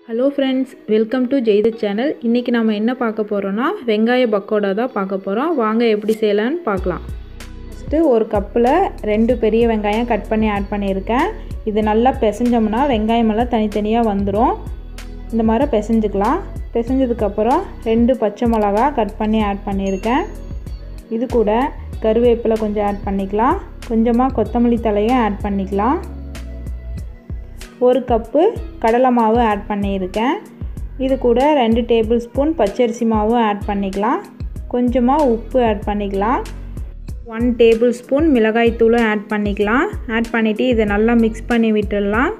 hello friends welcome to ஜெய்து channel இன்றைக்கி நம்ம என்ன பார்க்க போகிறோன்னா வெங்காய பக்கோடா தான் பார்க்க போகிறோம் வாங்க எப்படி செய்யலான்னு பார்க்கலாம் ஃபஸ்ட்டு ஒரு கப்பில் ரெண்டு பெரிய வெங்காயம் கட் பண்ணி ஆட் பண்ணியிருக்கேன் இது நல்லா பிசைஞ்சோம்னா வெங்காயமெல்லாம் தனித்தனியாக வந்துடும் இந்த மாதிரி பிசைஞ்சுக்கலாம் பிசைஞ்சதுக்கப்புறம் ரெண்டு பச்சை மிளகா கட் பண்ணி ஆட் பண்ணியிருக்கேன் இது கூட கருவேப்பிலை கொஞ்சம் ஆட் பண்ணிக்கலாம் கொஞ்சமாக கொத்தமல்லி தலையும் ஆட் பண்ணிக்கலாம் ஒரு கப்பு கடலை மாவு ஆட் பண்ணியிருக்கேன் இது கூட ரெண்டு டேபிள் ஸ்பூன் பச்சரிசி மாவும் ஆட் பண்ணிக்கலாம் கொஞ்சமாக உப்பு ஆட் பண்ணிக்கலாம் ஒன் டேபிள் ஸ்பூன் மிளகாய்த்தூளும் ஆட் பண்ணிக்கலாம் ஆட் பண்ணிவிட்டு இதை நல்லா மிக்ஸ் பண்ணி விட்டுடலாம்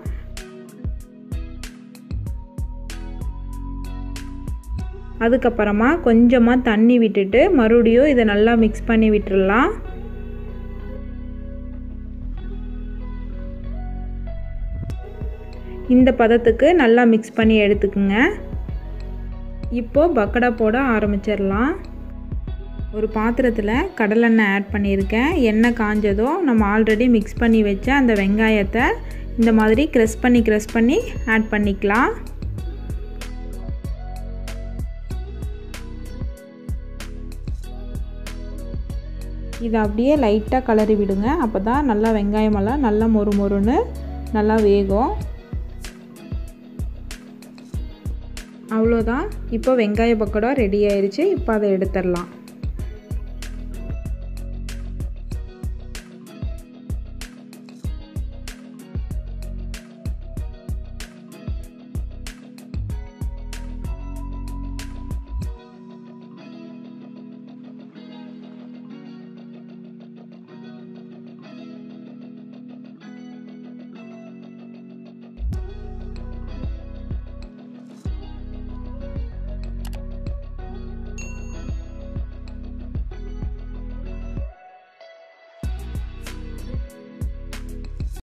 அதுக்கப்புறமா கொஞ்சமாக தண்ணி விட்டுட்டு மறுபடியும் இதை நல்லா மிக்ஸ் பண்ணி விட்டுடலாம் இந்த பதத்துக்கு நல்லா மிக்ஸ் பண்ணி எடுத்துக்குங்க இப்போது பக்கடா போட ஆரம்பிச்சிடலாம் ஒரு பாத்திரத்தில் கடலெண்ணெய் ஆட் பண்ணியிருக்கேன் எண்ணெய் காஞ்சதும் நம்ம ஆல்ரெடி மிக்ஸ் பண்ணி வச்ச அந்த வெங்காயத்தை இந்த மாதிரி க்ரெஸ் பண்ணி க்ரெஸ் பண்ணி ஆட் பண்ணிக்கலாம் இதை அப்படியே லைட்டாக கலரி விடுங்க அப்போ தான் நல்லா வெங்காயமெல்லாம் நல்லா மொறு மொறுன்னு நல்லா வேகும் அவ்வளோதான் இப்போ வெங்காய பக்கோடா ரெடி ஆயிடுச்சு இப்போ அதை எடுத்துடலாம்